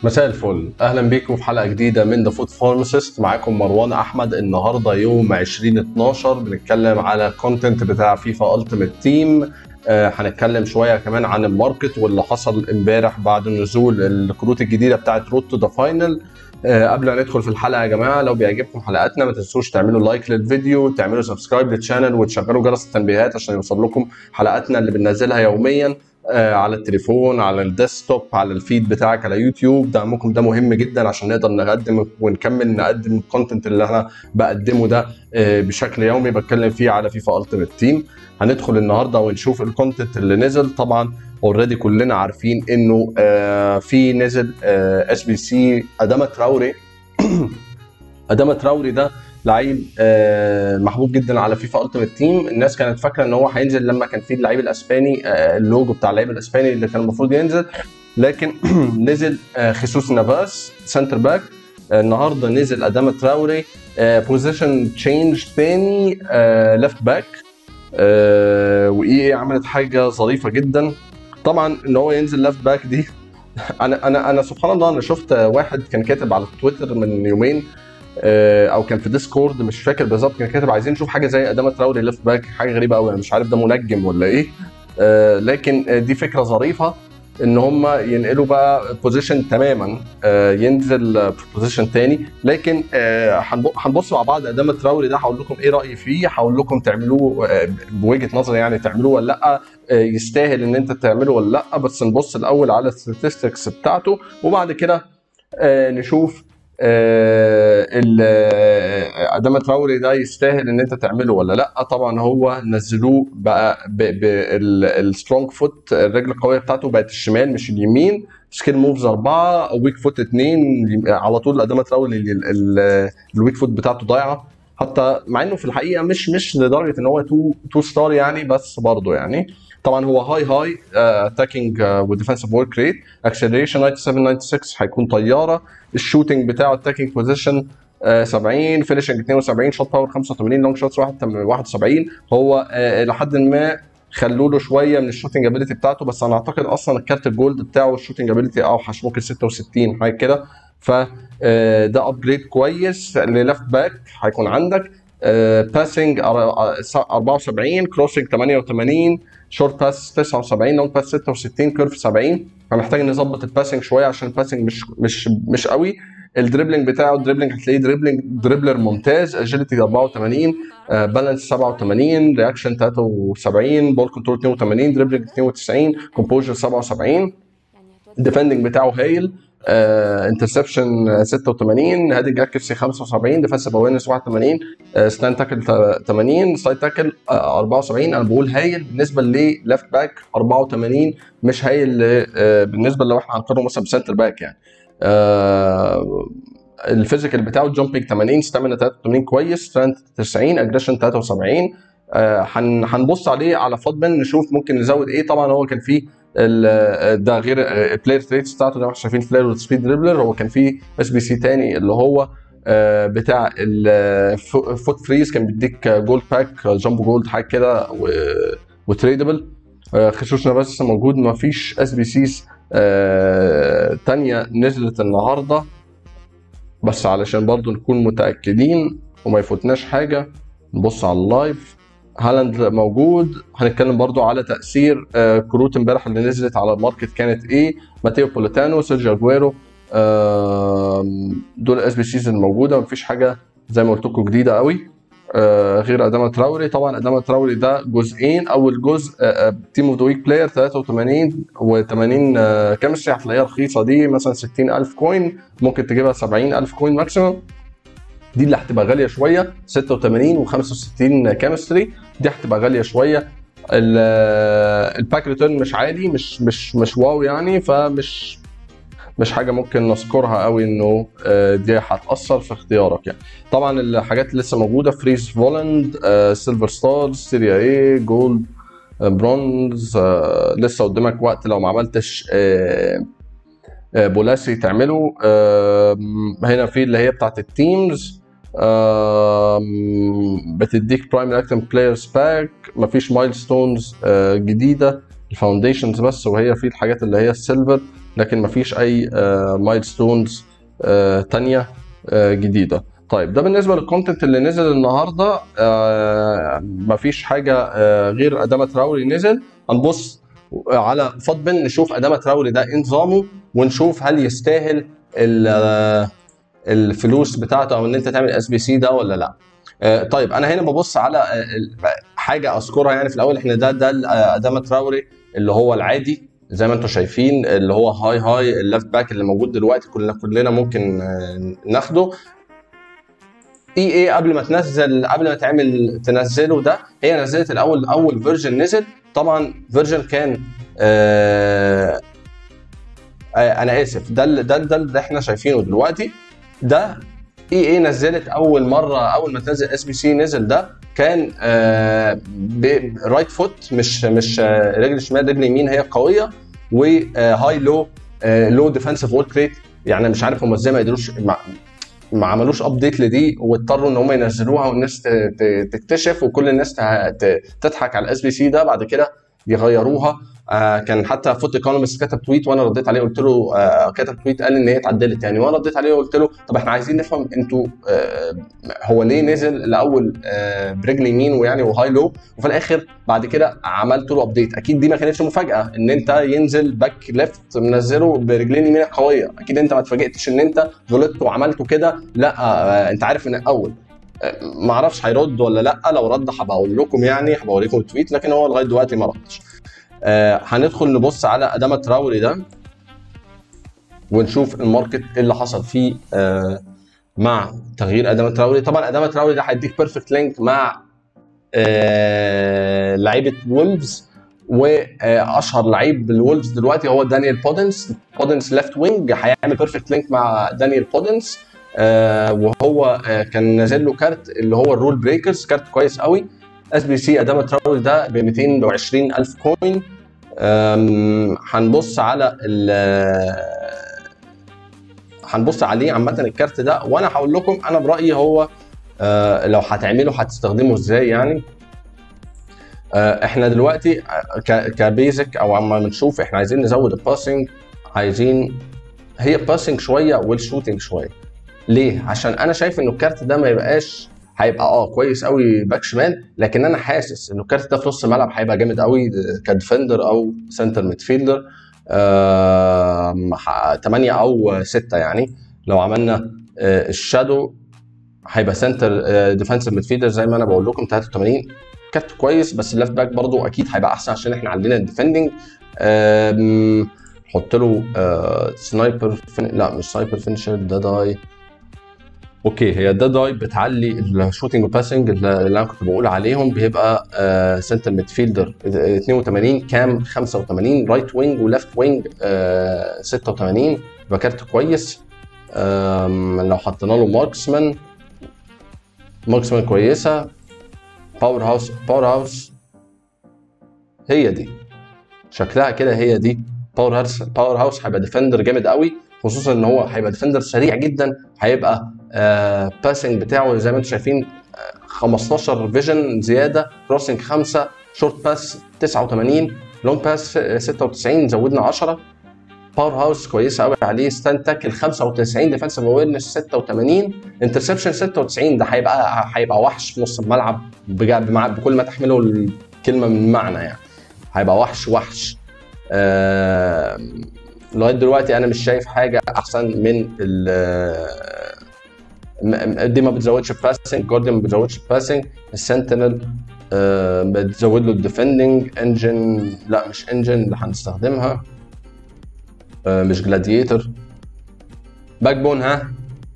مساء الفل اهلا بيكم في حلقه جديده من ذا فود فارماسيست معاكم مروان احمد النهارده يوم 20 12 بنتكلم على كونتنت بتاع فيفا التيمت تيم هنتكلم شويه كمان عن الماركت واللي حصل امبارح بعد نزول الكروت الجديده بتاعت روت تو ذا فاينل قبل ما ندخل في الحلقه يا جماعه لو بيعجبكم حلقاتنا ما تنسوش تعملوا لايك للفيديو تعملوا سبسكرايب للشانل وتشغلوا جرس التنبيهات عشان يوصل لكم حلقاتنا اللي بننزلها يوميا على التليفون على الديسكتوب على الفيد بتاعك على يوتيوب دعمكم ده مهم جدا عشان نقدر نقدم ونكمل نقدم الكونتنت اللي انا بقدمه ده بشكل يومي بتكلم فيه على فيفا التيمت تيم هندخل النهارده ونشوف الكونتنت اللي نزل طبعا اوريدي كلنا عارفين انه في نزل اس بي سي اداما تراوري اداما تراوري ده لعيب محبوب جدا على فيفا التيمت تيم الناس كانت فاكره ان هو هينزل لما كان في اللعيب الاسباني اللوجو بتاع اللعيب الاسباني اللي كان المفروض ينزل لكن نزل خيسوس نافاس سنتر باك النهارده نزل اداما تراوري بوزيشن تشينج تاني ليفت باك واي عملت حاجه ظريفه جدا طبعا ان هو ينزل ليفت باك دي انا انا انا سبحان الله انا شفت واحد كان كاتب على تويتر من يومين او كان في ديسكورد مش فاكر بالظبط كان كاتب عايزين نشوف حاجه زي اداما تراوري ليفت باك حاجه غريبه قوي انا مش عارف ده منجم ولا ايه لكن دي فكره ظريفه ان هم ينقلوا بقى بوزيشن تماما ينزل بوزيشن تاني لكن هنبص مع بعض اداما تراوري ده هقول لكم ايه رايي فيه هقول لكم تعملوه بوجهه نظري يعني تعملوه ولا لا يستاهل ان انت تعمله ولا لا بس نبص الاول على الستاتستكس بتاعته وبعد كده نشوف اداما تراوري ده يستاهل ان انت تعمله ولا لا طبعا هو نزلوه بقى بالسترونج فوت الرجل القويه بتاعته بقت الشمال مش اليمين سكيل موفز اربعه ويك فوت اثنين على طول اداما تراوري الويك فوت بتاعته ضايعه حتى مع انه في الحقيقه مش مش لدرجه ان هو تو تو ستار يعني بس برضه يعني طبعا هو هاي هاي اتاكينج وديفensive ورك ريت اكسلريشن 97 96 هيكون طياره الشوتنج بتاعه اتاكينج بوزيشن 70 فينشنج 72 شوت باور 85 لونج شوتس 71 هو الى حد ما خلوا له شويه من الشوتنج ابيلتي بتاعته بس انا اعتقد اصلا الكارت الجولد بتاعه الشوتنج ابيلتي اوحش ممكن 66 حاجه كده ف ده ابجريد كويس لليفت باك هيكون عندك باسنج 74 كروسنج 88 شورت باس 79 لونج باس 66 كيرف 70 فمحتاج نظبط الباسنج شويه عشان الباسنج مش مش مش قوي الدريبلينج بتاعه الدريبلينج هتلاقيه دريبلينج دريبلر ممتاز اجيلتي 84 بالانس 87 رياكشن 73 بول كنترول 82 دريبلينج 92 كومبوجر 77 الديفندنج بتاعه هايل انترسبشن 86 هادي جاكسي 75 ديفensive اويرنس 81 ستاند تاكل 80 سايد تاكل 74 انا بقول هايل بالنسبه لليفت باك 84 مش هايل بالنسبه لو احنا هنقارنه مثلا بسنتر باك يعني الفيزيكال بتاعه جامبينج 80 ستامينا 83 كويس سترينث 90 اجريشن 73 هنبص عليه على فوتبن نشوف ممكن نزود ايه طبعا هو كان فيه ده غير البلاير تريتس بتاعته زي ما احنا شايفين فلير والسبيد دريبلر هو كان في اس بي سي تاني اللي هو بتاع الفوت فريز كان بيديك جولد باك جامبو جولد حاجه كده وتريدبل خصوصا بس موجود ما فيش اس بي سيز تانية نزلت النهارده بس علشان برضو نكون متاكدين وما يفوتناش حاجه نبص على اللايف هالاند موجود هنتكلم برضو على تاثير كروت امبارح اللي نزلت على الماركت كانت ايه ماتيو بوليتانو سيرجيو اجويرو دول الاس بي سيز الموجوده مفيش حاجه زي ما قلت لكم جديده قوي غير اداما تراوري طبعا اداما تراوري ده جزئين اول جزء تيم اوف ذا ويك بلاير 83 و80 كيمستري هتلاقيها رخيصه دي مثلا 60000 كوين ممكن تجيبها 70000 كوين ماكسيموم دي اللي هتبقى غاليه شويه 86 و65 كيمستري دي هتبقى غاليه شويه الباك ريتيرن مش عالي مش مش مش واو يعني فمش مش حاجه ممكن نذكرها قوي انه دي هتاثر في اختيارك يعني طبعا الحاجات اللي لسه موجوده فريز فولند سيلفر ستارز سيريا اي جولد برونز لسه قدامك وقت لو ما عملتش بولاسي تعمله هنا في اللي هي بتاعت التيمز بتديك برايم اكتم بلايرز باك مفيش مايل ستونز جديده الفاونديشنز بس وهي في الحاجات اللي هي السيلفر لكن مفيش اي مايلستونز تانية آه، جديده طيب ده بالنسبه للكونتنت اللي نزل النهارده آه، مفيش حاجه آه، غير ادامه تراوري نزل هنبص على فضبن نشوف ادامه تراوري ده ايه نظامه ونشوف هل يستاهل ال- آه، الفلوس بتاعته او ان انت تعمل اس بي سي ده ولا لا آه، طيب انا هنا ببص على آه، ال- حاجه اذكرها يعني في الاول احنا ده ده ال- آه، ادامه تراوري اللي هو العادي زي ما انتم شايفين اللي هو هاي هاي الليفت باك اللي موجود دلوقتي كلنا كلنا ممكن آه، ناخده اي اي قبل ما تنزل قبل ما تعمل تنزله ده هي نزلت الاول اول فيرجن نزل طبعا فيرجن كان آه آه انا اسف ده ال- ده ده اللي احنا شايفينه دلوقتي ده اي اي نزلت اول مره اول ما تنزل اس بي سي نزل ده كان آه رايت فوت مش مش آه رجل شمال رجل يمين هي قويه وهاي لو لو ديفensive وورك ريت يعني مش عارف هم ازاي ما قدروش ما, ما عملوش ابديت لدي واضطروا ان هم ينزلوها والناس ت- ت- تكتشف وكل الناس ته- ت- تضحك على الاس بي سي ده بعد كده يغيروها آه كان حتى فوت ايكونومست كتب تويت وانا رديت عليه قلت له آه كتب تويت قال ان هي اتعدلت يعني وانا رديت عليه وقلت له طب احنا عايزين نفهم انتوا آه هو ليه نزل الاول آه برجل يمين ويعني وهاي لو وفي الاخر بعد كده عملت له ابديت اكيد دي ما كانتش مفاجاه ان انت ينزل باك ليفت منزله برجلين يمين قويه اكيد انت ما اتفاجئتش ان انت غلطت وعملته كده لا آه انت عارف من الاول آه، ما اعرفش هيرد ولا لا لو رد هبقى اقول لكم يعني هبقى اوريكم التويت لكن هو لغايه دلوقتي ما ردش آه هندخل نبص على ادامه تراوري ده ونشوف الماركت ايه اللي حصل فيه آه مع تغيير ادامه تراوري طبعا ادامه تراوري ده هيديك بيرفكت لينك مع آه لعيبه وولفز واشهر لعيب الولفز دلوقتي هو دانيال بودنس بودنس ليفت وينج هيعمل بيرفكت لينك مع دانيال بودنس آه وهو آه كان نازل له كارت اللي هو الرول بريكرز كارت كويس قوي اس بي سي ادامه تراوري ده ب 220 الف كوين آم، هنبص على ال هنبص عليه عامه الكارت ده وانا هقول لكم انا برايي هو آه، لو هتعمله هتستخدمه ازاي يعني آه، احنا دلوقتي آه، ك- كبيزك او عما بنشوف احنا عايزين نزود الباسنج عايزين هي باسنج شويه والشوتنج شويه ليه عشان انا شايف انه الكارت ده ما يبقاش هيبقى اه كويس قوي باك شمال لكن انا حاسس انه الكارت ده في نص الملعب هيبقى جامد قوي كديفندر او سنتر ميدفيلدر 8 او 6 يعني لو عملنا آه، الشادو هيبقى سنتر ديفensive ميدفيلدر زي ما انا بقول لكم 83 كارت كويس بس الليفت باك برضو اكيد هيبقى احسن عشان احنا عندنا الديفندنج نحط له سنايبر فين... لا مش سنايبر فينشر ده داي اوكي هي ده داي بتعلي الشوتنج وباسنج اللي انا كنت بقول عليهم بيبقى سنتر ميدفيلدر 82 كام 85 رايت وينج وليفت وينج 86 يبقى كارت كويس آم، لو حطينا له ماركسمان ماركسمان كويسه باور هاوس باور هاوس هي دي شكلها كده هي دي باور هاوس باور هاوس هيبقى ديفندر جامد قوي خصوصا ان هو هيبقى ديفندر سريع جدا هيبقى آه باسنج بتاعه زي ما انتم شايفين آه 15 فيجن زياده كروسنج 5 شورت باس 89 لونج باس 96 زودنا 10 باور هاوس كويسه قوي عليه ستاند تاكل 95 ديفensive اويرنس 86 انترسبشن 96 ده هيبقى هيبقى وحش في نص الملعب بجد بمع- بكل ما تحمله الكلمه من معنى يعني هيبقى وحش وحش آه لغايه دلوقتي انا مش شايف حاجه احسن من ال م- دي ما بتزودش باسنج جاردن ما بتزودش باسنج السنتينل آه بتزود له الديفندنج انجن لا مش انجن اللي هنستخدمها آه مش جلاديتر باك بون ها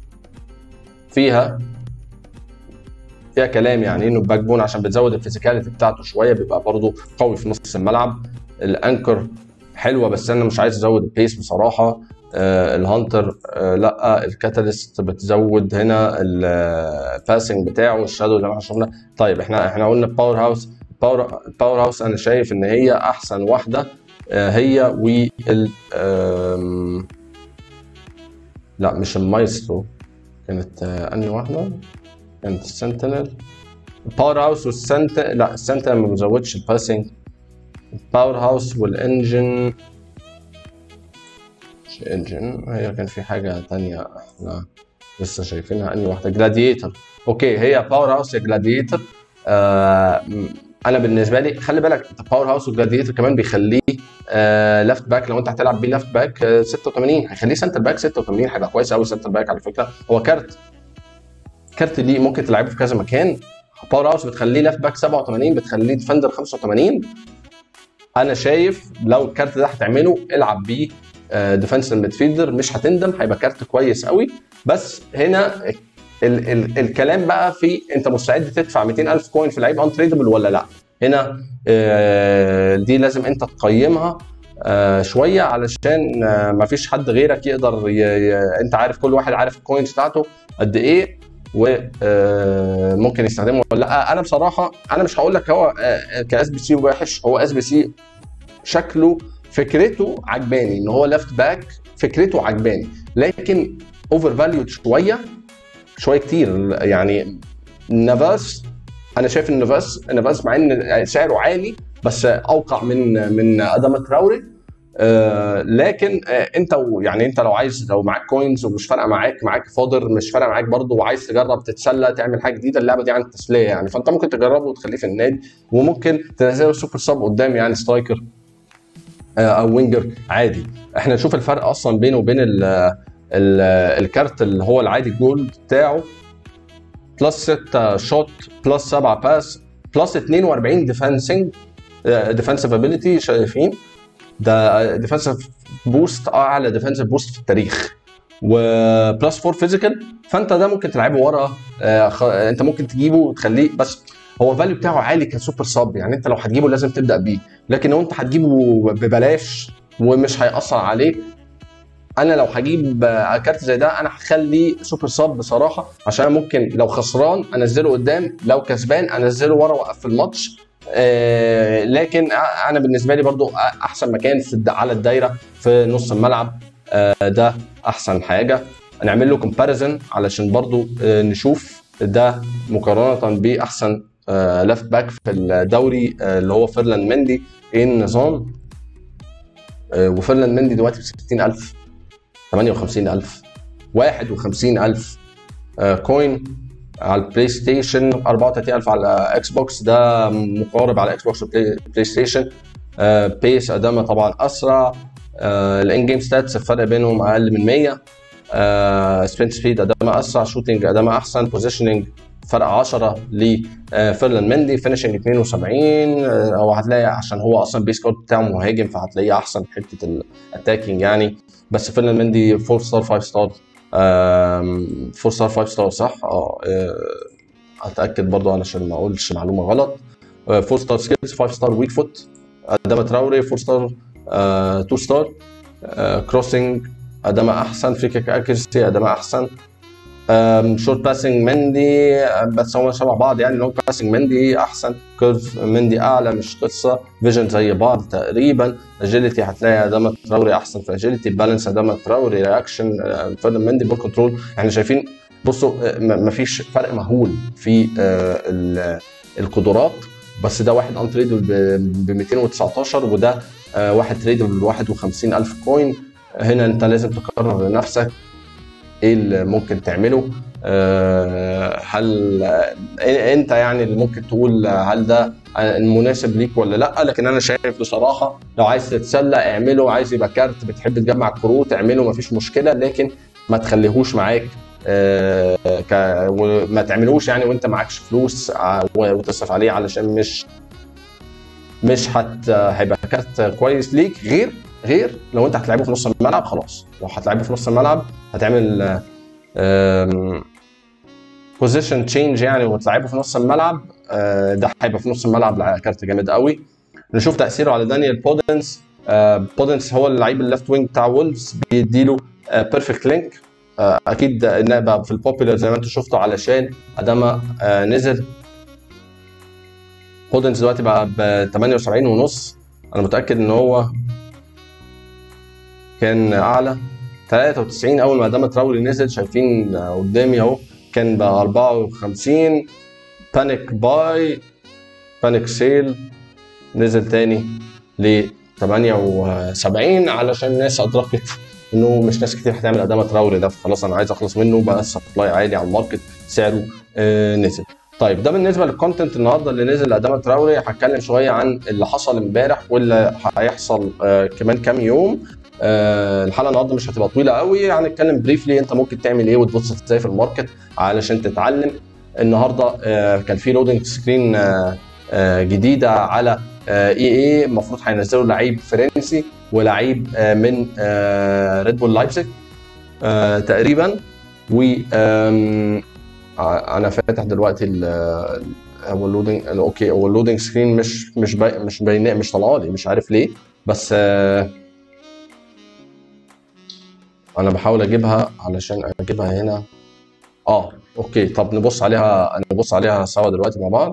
فيها فيها كلام يعني انه باك بون عشان بتزود الفيزيكاليتي بتاعته شويه بيبقى برضه قوي في نص الملعب الانكر حلوه بس انا مش عايز ازود البيس بصراحه آه الهانتر آه لا الكاتاليست بتزود هنا الباسنج بتاعه الشادو زي ما احنا شفنا طيب احنا احنا قلنا باور هاوس باور باور هاوس انا شايف ان هي احسن واحده آه هي وال آم، لا مش المايسترو كانت آه انهي واحده كانت السنتينل باور هاوس والسنت لا السنتينل ما بزودش الباسنج الباور هاوس والانجن مش انجن هي كان في حاجه تانية احنا لسه شايفينها اني واحده جلاديتر اوكي هي باور هاوس جلاديتر آه انا بالنسبه لي خلي بالك باور هاوس وجلاديتر كمان بيخليه آه لفت باك لو انت هتلعب بيه لفت باك آه 86 هيخليه سنتر باك 86 هيبقى كويس قوي سنتر باك على فكره هو كارت كارت دي ممكن تلعبه في كذا مكان باور هاوس بتخليه لفت باك 87 بتخليه ديفندر 85 انا شايف لو الكارت ده هتعمله العب بيه ديفنس ميدفيلدر مش هتندم هيبقى كارت كويس قوي بس هنا ال ال الكلام بقى في انت مستعد تدفع 200000 كوين في لعيب انتريدبل ولا لا هنا آه دي لازم انت تقيمها آه شويه علشان آه ما فيش حد غيرك يقدر ي... ي... انت عارف كل واحد عارف الكوينز بتاعته قد ايه وممكن يستخدمه ولا لا انا بصراحه انا مش هقول لك هو كاس بي سي وحش هو اس بي سي شكله فكرته عجباني ان هو ليفت باك فكرته عجباني لكن اوفر فاليود شويه شويه كتير يعني نافاس انا شايف ان نافاس نافاس مع ان سعره عالي بس اوقع من من ادم تراوري آه لكن آه انت يعني انت لو عايز لو معاك كوينز ومش فارقه معاك معاك فودر مش فارقه معاك برضه وعايز تجرب تتسلى تعمل حاجه جديده اللعبه دي عن التسليه يعني فانت ممكن تجربه وتخليه في النادي وممكن تنزله سوبر سب قدام يعني سترايكر آه او وينجر عادي احنا نشوف الفرق اصلا بينه وبين ال ال الكارت اللي هو العادي الجولد بتاعه بلس 6 شوت بلس 7 باس بلس 42 ديفنسنج ديفنسيف ابيليتي شايفين ده ديفنسيف بوست اعلى ديفنسيف بوست في التاريخ وبلس 4 فيزيكال فانت ده ممكن تلعبه ورا آه خ... انت ممكن تجيبه وتخليه بس هو الفاليو بتاعه عالي كسوبر سب يعني انت لو هتجيبه لازم تبدا بيه لكن لو انت هتجيبه ببلاش ومش هيأثر عليك انا لو هجيب كارت زي ده انا هخليه سوبر سب بصراحه عشان ممكن لو خسران انزله قدام لو كسبان انزله ورا واقفل الماتش آه لكن انا بالنسبه لي برضو احسن مكان في على الدايره في نص الملعب آه ده احسن حاجه نعمل له كومباريزن علشان برضو آه نشوف ده مقارنه باحسن ليفت باك في الدوري اللي هو فيرلاند مندي ايه النظام وفيرلاند مندي دلوقتي ب 60000 58000 51000 كوين على البلاي ستيشن 34000 على اكس بوكس ده مقارب على اكس بوكس وبلاي ستيشن بيس ادامه طبعا اسرع الان جيم ستاتس الفرق بينهم اقل من 100 سبرنت سبيد ادامه اسرع شوتنج ادامه احسن بوزيشننج فرق 10 لفيرلاند مندي فينشنج 72 او هتلاقي عشان هو اصلا بيس كود بتاعه مهاجم فهتلاقيه احسن حته الاتاكينج يعني بس فيرلاند مندي 4 ستار 5 ستار 4 ستار 5 ستار صح اه اتاكد برضو علشان ما اقولش معلومه غلط 4 ستار سكيلز 5 ستار ويك فوت ادامه تراوري 4 ستار 2 ستار كروسنج ادامه احسن فري كيك اكيرسي ادامه احسن شورت باسنج مندي بس هم شبه بعض يعني لونج باسنج مندي احسن كيرف مندي اعلى مش قصه فيجن زي بعض تقريبا اجيلتي هتلاقي ادامه تراوري احسن في اجيلتي بالانس ادامه تراوري رياكشن فيرن مندي بول كنترول احنا شايفين بصوا مفيش فرق مهول في القدرات بس ده واحد ان تريدبل ب 219 وده واحد تريدبل ب 51000 كوين هنا انت لازم تقرر لنفسك ايه اللي ممكن تعمله هل انت يعني اللي ممكن تقول هل ده المناسب ليك ولا لا لكن انا شايف بصراحه لو عايز تتسلى اعمله عايز يبقى كارت بتحب تجمع كروت اعمله مفيش مشكله لكن ما تخليهوش معاك ك... وما تعملوش يعني وانت معكش فلوس وتصرف عليه علشان مش مش هت هيبقى كارت كويس ليك غير غير لو انت هتلعبه في نص الملعب خلاص لو هتلعبه في نص الملعب هتعمل بوزيشن تشينج يعني وتلعبه في نص الملعب ده هيبقى في نص الملعب كارت جامد قوي نشوف تاثيره على دانيال بودنس بودنس هو اللعيب الليفت وينج بتاع وولفز بيديله بيرفكت لينك اكيد بقى في البوبيلر زي ما انتم شفتوا علشان اداما نزل بودنس دلوقتي بقى ب 78 ونص انا متاكد ان هو كان اعلى 93 اول ما اداما تراوري نزل شايفين قدامي اهو كان ب 54 بانيك باي بانيك سيل نزل تاني ل 78 علشان الناس ادركت انه مش ناس كتير هتعمل ادامه تراوري ده فخلاص انا عايز اخلص منه بقى السبلاي عالي على الماركت سعره آه نزل طيب ده بالنسبه للكونتنت النهارده اللي نزل لادامه تراوري هتكلم شويه عن اللي حصل امبارح واللي هيحصل آه كمان كام يوم آه الحلقه النهارده مش هتبقى طويله قوي هنتكلم بريفلي انت ممكن تعمل ايه وتبص ازاي في الماركت علشان تتعلم النهارده آه كان في لودنج سكرين آه آه جديده على اي اي المفروض هينزلوا لعيب فرنسي ولعيب آه من آه ريد بول لايبزيج آه تقريبا و انا فاتح دلوقتي هو اللودنج اوكي هو اللودنج سكرين مش مش باي مش باين مش طالعه لي مش عارف ليه بس انا بحاول اجيبها علشان اجيبها هنا اه اوكي طب نبص عليها نبص عليها سوا دلوقتي مع بعض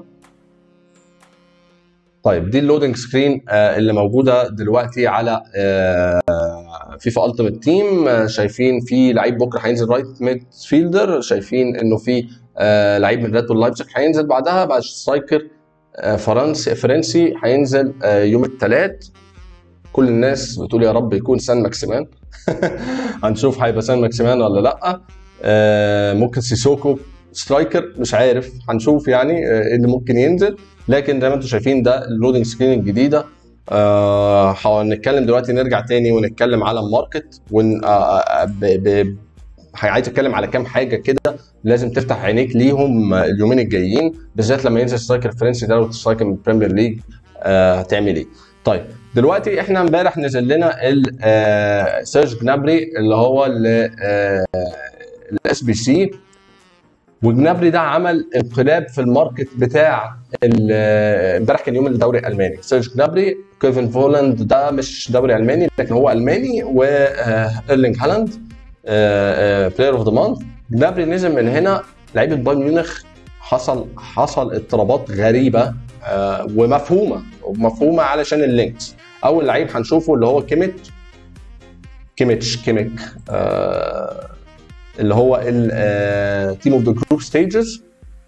طيب دي اللودنج سكرين اللي موجوده دلوقتي على فيفا التيمت تيم شايفين في لعيب بكره هينزل رايت ميد فيلدر شايفين انه في لعيب من ريد بول لايبزيج هينزل بعدها بعد سترايكر فرنسي فرنسي هينزل يوم الثلاث كل الناس بتقول يا رب يكون سان ماكسيمان هنشوف هيبقى سان ماكسيمان ولا لا ممكن سيسوكو سترايكر مش عارف هنشوف يعني ايه اللي ممكن ينزل لكن زي ما انتم شايفين ده اللودنج سكرين الجديده آه هنتكلم دلوقتي نرجع تاني ونتكلم على الماركت ون آه ب... ب... عايز اتكلم على كام حاجه كده لازم تفتح عينيك ليهم اليومين الجايين بالذات لما ينزل سترايكر فرنسي ده وسترايكر من البريمير ليج آه هتعمل ايه طيب دلوقتي احنا امبارح نزل لنا سيرج جنابري اللي هو الاس بي سي وجنابري ده عمل انقلاب في الماركت بتاع امبارح كان يوم الدوري الالماني سيرج جنابري كيفن فولاند ده مش دوري الماني لكن هو الماني وايرلينج هالاند بلاير اوف ذا مانث جنابري نزل من هنا لعيبه بايرن ميونخ حصل حصل اضطرابات غريبه ومفهومه ومفهومه علشان اللينكس اول لعيب هنشوفه اللي هو كيميتش كيميتش كيميك آه اللي هو التيم اوف ذا جروب ستيجز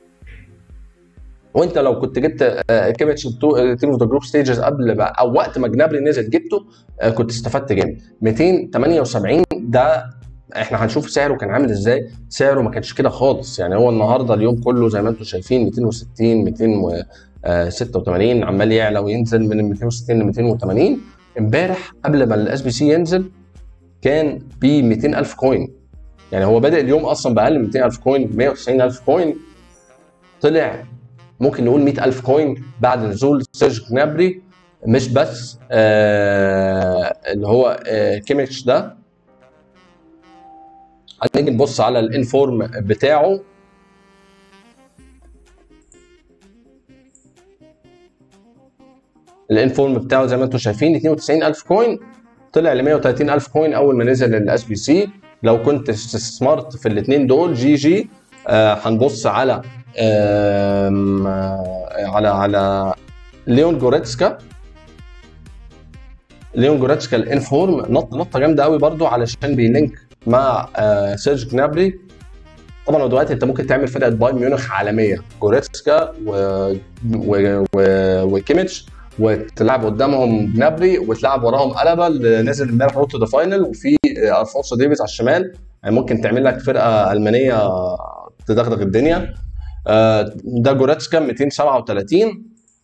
وانت لو كنت جبت كيميتش تيم اوف ذا جروب ستيجز قبل ما او وقت ما جنابري نزل جبته كنت استفدت جامد 278 ده احنا هنشوف سعره كان عامل ازاي سعره ما كانش كده خالص يعني هو النهارده اليوم كله زي ما انتم شايفين 260 286 عمال يعلى وينزل من 260 ل 280 امبارح قبل ما الاس بي سي ينزل كان ب 200000 كوين يعني هو بادئ اليوم اصلا باقل من 200000 كوين 190000 كوين طلع ممكن نقول 100000 كوين بعد نزول سيرج جنابري مش بس آه اللي هو آه كيميتش ده هنيجي نبص على الانفورم بتاعه الانفورم بتاعه زي ما انتم شايفين 92000 كوين طلع ل 130000 كوين اول ما نزل الاس بي سي لو كنت استثمرت في الاثنين دول جي جي آه هنبص على آه على على ليون جوريتسكا ليون جوريتسكا الانفورم نط نطه جامده قوي برده علشان بيلينك مع آه سيرج جنابري طبعا دلوقتي انت ممكن تعمل فرقه بايرن ميونخ عالميه جوريتسكا و... و... و... وكيميتش وتلعب قدامهم جنابري وتلعب وراهم قلبه اللي نزل امبارح روت ذا فاينل وفي الفونسو ديفيز على الشمال يعني ممكن تعمل لك فرقه المانيه تدغدغ الدنيا ده جوريتسكا 237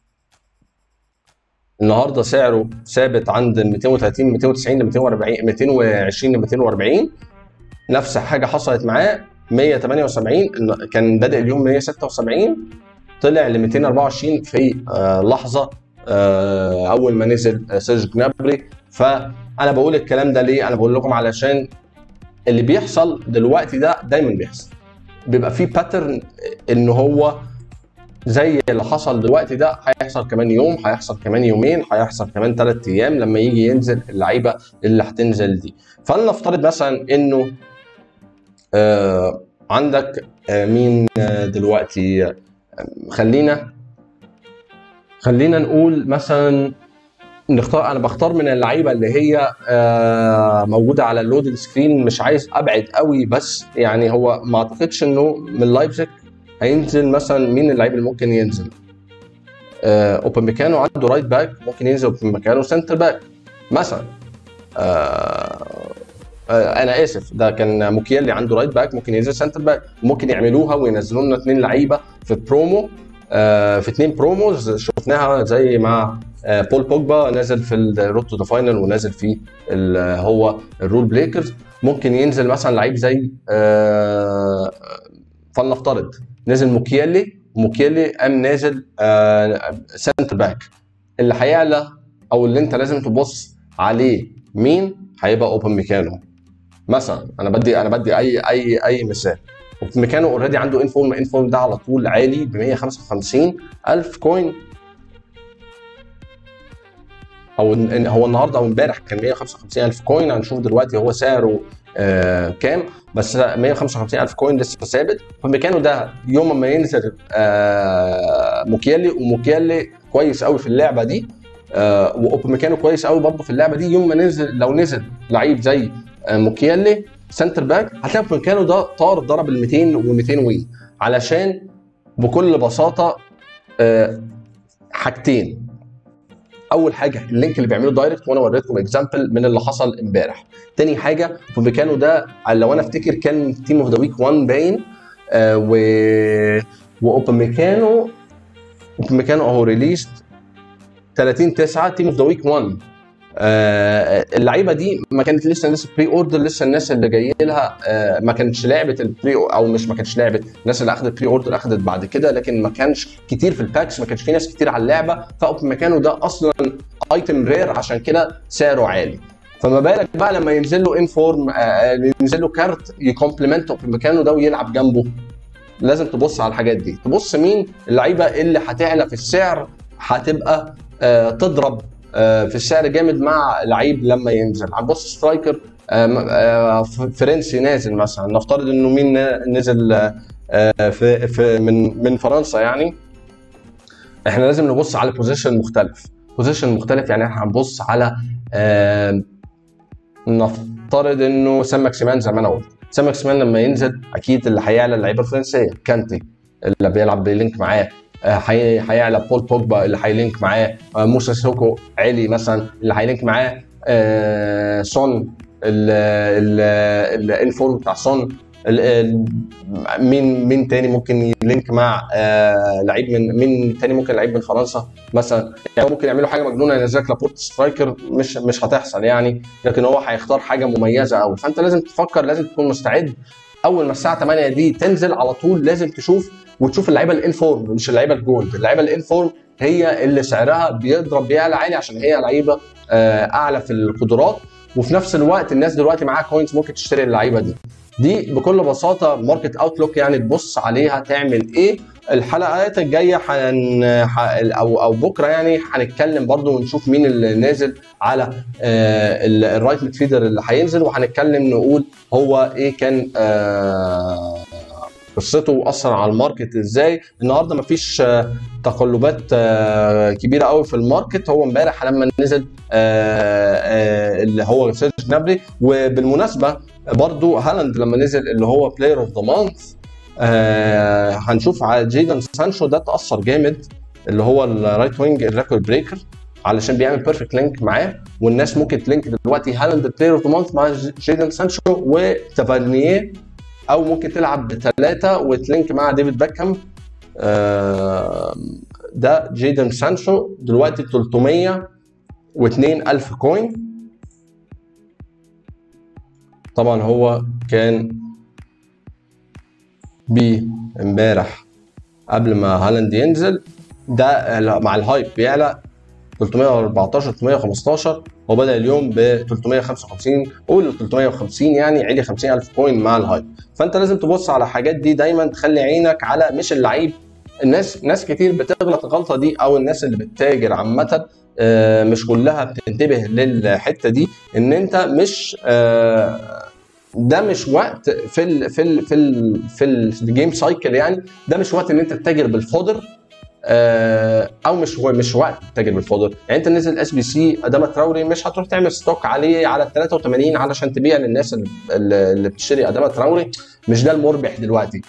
النهارده سعره ثابت عند 230 290 ل 240 220 ل 240 نفس حاجه حصلت معاه 178 كان بادئ اليوم 176 طلع ل 224 في لحظه اول ما نزل سيرج جنابري فانا بقول الكلام ده ليه انا بقول لكم علشان اللي بيحصل دلوقتي ده دايما بيحصل بيبقى في باترن ان هو زي اللي حصل دلوقتي ده هيحصل كمان يوم هيحصل كمان يومين هيحصل كمان ثلاث ايام لما يجي ينزل اللعيبه اللي هتنزل دي فلنفترض مثلا انه آه عندك آه مين آه دلوقتي آه خلينا خلينا نقول مثلا نختار انا بختار من اللعيبه اللي هي آه موجوده على اللودنج سكرين مش عايز ابعد قوي بس يعني هو ما اعتقدش انه من لايبزيج هينزل مثلا مين اللعيب اللي ممكن ينزل آه اوبن ميكانو عنده رايت باك ممكن ينزل اوبن ميكانو سنتر باك مثلا آه آه انا اسف ده كان موكيالي عنده رايت باك ممكن ينزل سنتر باك ممكن يعملوها وينزلوا لنا اثنين لعيبه في برومو آه في اثنين بروموز شفناها زي مع آه بول بوجبا نازل في الروت تو ذا فاينل ونازل في هو الرول بريكرز ممكن ينزل مثلا لعيب زي آه فلنفترض نزل موكيالي موكيالي قام نازل آه سنتر باك اللي هيعلى او اللي انت لازم تبص عليه مين هيبقى اوبن ميكانو مثلا انا بدي انا بدي اي اي اي مثال اوبن ميكانو اوريدي عنده انفورم انفورم ده على طول عالي ب 155 الف كوين او هو النهارده او امبارح كان 155 الف كوين هنشوف دلوقتي هو سعره آه كام بس 155 الف كوين لسه ثابت فمكانه ده يوم ما ينزل آه موكيالي وموكيالي كويس قوي في اللعبه دي آه مكانه كويس قوي برضه في اللعبه دي يوم ما نزل لو نزل لعيب زي آه موكيالي سنتر باك هتلاقي في مكانه ده طار ضرب ال 200 و 200 وي علشان بكل بساطه آه حاجتين اول حاجه اللينك اللي بيعمله دايركت وانا وريتكم اكزامبل من اللي حصل امبارح تاني حاجه في مكانه ده لو انا افتكر كان تيم اوف ذا ويك 1 باين آه و واوبن ميكانو اوبن ميكانو اهو ريليست 30 9 تيم اوف ذا ويك 1 آه اللعيبه دي ما كانت لسه الناس بري اوردر لسه الناس اللي جاي لها آه ما كانتش لعبه البري او مش ما كانتش لعبه الناس اللي اخذت بري اوردر اخذت بعد كده لكن ما كانش كتير في الباكس ما كانش في ناس كتير على اللعبه فاوبن مكانه ده اصلا ايتم رير عشان كده سعره عالي فما بالك بقى لما ينزل له انفورم آه ينزل له كارت يكومبلمنت في مكانه ده ويلعب جنبه لازم تبص على الحاجات دي تبص مين اللعيبه اللي هتعلى في السعر هتبقى آه تضرب آه في السعر جامد مع لعيب لما ينزل هتبص سترايكر آه فرنسي نازل مثلا نفترض انه مين نزل في, في من من فرنسا يعني احنا لازم نبص على بوزيشن مختلف بوزيشن مختلف يعني احنا هنبص على نفترض انه سام ماكسيمان زي ما انا قلت سام ماكسيمان لما ينزل اكيد اللي هيعلى اللعيبه الفرنسيه كانتي اللي بيلعب بيلينك معاه هيعلى بول بوجبا اللي هيلينك معاه موسى سوكو علي مثلا اللي هيلينك معاه سون الانفورم بتاع سون مين مين تاني ممكن يلينك مع آه لعيب من مين تاني ممكن لعيب من فرنسا مثلا يعني ممكن يعملوا حاجه مجنونه ينزلك لابورت سترايكر مش مش هتحصل يعني لكن هو هيختار حاجه مميزه قوي فانت لازم تفكر لازم تكون مستعد اول ما الساعه 8 دي تنزل على طول لازم تشوف وتشوف اللعيبه الانفورم مش اللعيبه الجولد اللعيبه الانفورم هي اللي سعرها بيضرب بيعلى عالي عشان هي لعيبه آه اعلى في القدرات وفي نفس الوقت الناس دلوقتي معاها كوينز ممكن تشتري اللعيبه دي دي بكل بساطه ماركت اوتلوك يعني تبص عليها تعمل ايه الحلقات الجايه حن... او او بكره يعني هنتكلم برضو ونشوف مين اللي نازل على آه الرايت ميدفيدر اللي هينزل وهنتكلم نقول هو ايه كان آه قصته واثر على الماركت ازاي النهارده مفيش تقلبات كبيره قوي في الماركت هو امبارح لما نزل اللي هو سيرج نابري وبالمناسبه برضو هالاند لما نزل اللي هو بلاير اوف ذا مانث هنشوف على جيدن سانشو ده تاثر جامد اللي هو الرايت وينج الريكورد بريكر علشان بيعمل بيرفكت لينك معاه والناس ممكن تلينك دلوقتي هالاند بلاير اوف ذا مانث مع جيدن سانشو وتافانييه او ممكن تلعب بثلاثه وتلينك مع ديفيد باكهام آه ده جيدن سانشو دلوقتي 302 الف كوين طبعا هو كان بي امبارح قبل ما هالاند ينزل ده مع الهايب بيعلى 314 315 هو بدا اليوم ب 355 قول 350 يعني عالي 50000 كوين مع الهايب فانت لازم تبص على الحاجات دي دايما تخلي عينك على مش اللعيب الناس ناس كتير بتغلط الغلطه دي او الناس اللي بتتاجر عامه مش كلها بتنتبه للحته دي ان انت مش ده مش وقت في ال في ال في ال في الجيم سايكل يعني ده مش وقت ان انت تتاجر بالفودر او مش هو مش وقت تتاجر بالفودر يعني انت نزل اس بي سي ادام تراوري مش هتروح تعمل ستوك عليه على ال 83 علشان تبيع للناس اللي بتشتري ادام تراوري مش ده المربح دلوقتي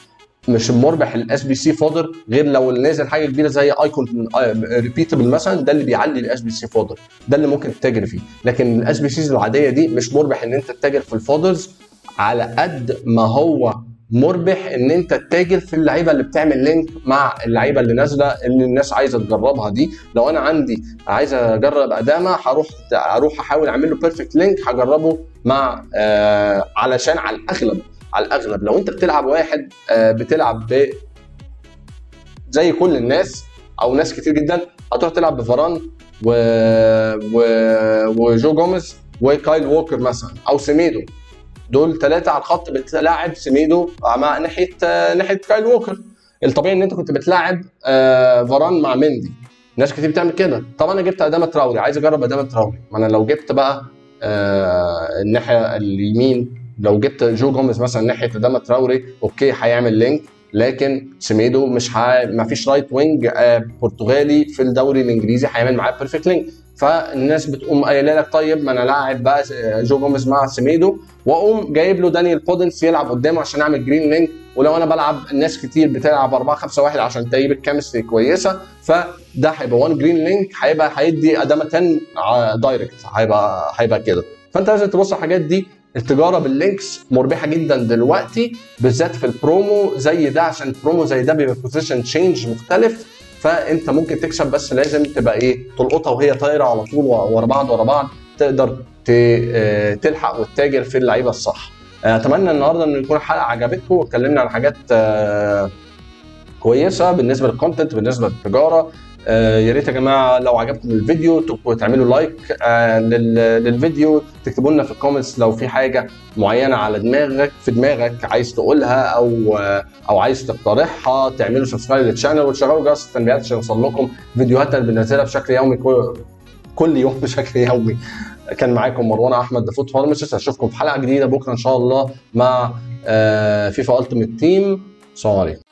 مش مربح الاس بي سي فودر غير لو نازل حاجه كبيره زي ايكون ريبيتبل مثلا ده اللي بيعلي الاس بي سي فودر ده اللي ممكن تتاجر فيه لكن الاس بي سيز العاديه دي مش مربح ان انت تتاجر في الفودرز على قد ما هو مربح ان انت تتاجر في اللعيبه اللي بتعمل لينك مع اللعيبه اللي نازله اللي الناس عايزه تجربها دي لو انا عندي عايز اجرب ادامه هروح اروح احاول اعمل له بيرفكت لينك هجربه مع آه علشان على الاغلب على الاغلب لو انت بتلعب واحد آه بتلعب ب زي كل الناس او ناس كتير جدا هتروح تلعب بفاران و... و... وجو جوميز وكايل ووكر مثلا او سيميدو دول ثلاثه على الخط بتلاعب سيميدو مع ناحيه ناحيه كايل ووكر الطبيعي ان انت كنت بتلاعب آه فاران مع مندي ناس كتير بتعمل كده طب انا جبت ادامه تراوري عايز اجرب ادامه تراوري ما انا لو جبت بقى آه الناحيه اليمين لو جبت جو جوميز مثلا ناحيه ادامه تراوري اوكي هيعمل لينك لكن سيميدو مش ها ما فيش رايت وينج آه برتغالي في الدوري الانجليزي هيعمل معاه بيرفكت لينك فالناس بتقوم قايله لك طيب ما انا لاعب بقى جو جوميز مع سيميدو واقوم جايب له دانيال بودنس يلعب قدامه عشان اعمل جرين لينك ولو انا بلعب ناس كتير بتلعب 4 5 1 عشان تجيب الكيمستري كويسه فده هيبقى 1 جرين لينك هيبقى هيدي ادامه 10 دايركت هيبقى هيبقى كده فانت لازم تبص على الحاجات دي التجاره باللينكس مربحه جدا دلوقتي بالذات في البرومو زي ده عشان البرومو زي ده بيبقى بوزيشن تشينج مختلف فانت ممكن تكسب بس لازم تبقى ايه تلقطها وهي طايره على طول ورا بعض ورا بعض تقدر تلحق وتتاجر في اللعيبه الصح اتمنى النهارده ان يكون الحلقه عجبتكم واتكلمنا عن حاجات كويسه بالنسبه للكونتنت بالنسبه للتجاره يا ريت يا جماعه لو عجبكم الفيديو تبقوا تعملوا لايك للفيديو تكتبوا لنا في الكومنتس لو في حاجه معينه على دماغك في دماغك عايز تقولها او او عايز تقترحها تعملوا سبسكرايب للشانل وتشغلوا جرس التنبيهات عشان يوصل لكم فيديوهات اللي بننزلها بشكل يومي كل يوم بشكل يومي كان معاكم مروان احمد ذا فوت فارماسيست اشوفكم في حلقه جديده بكره ان شاء الله مع فيفا التيمت تيم سلام عليكم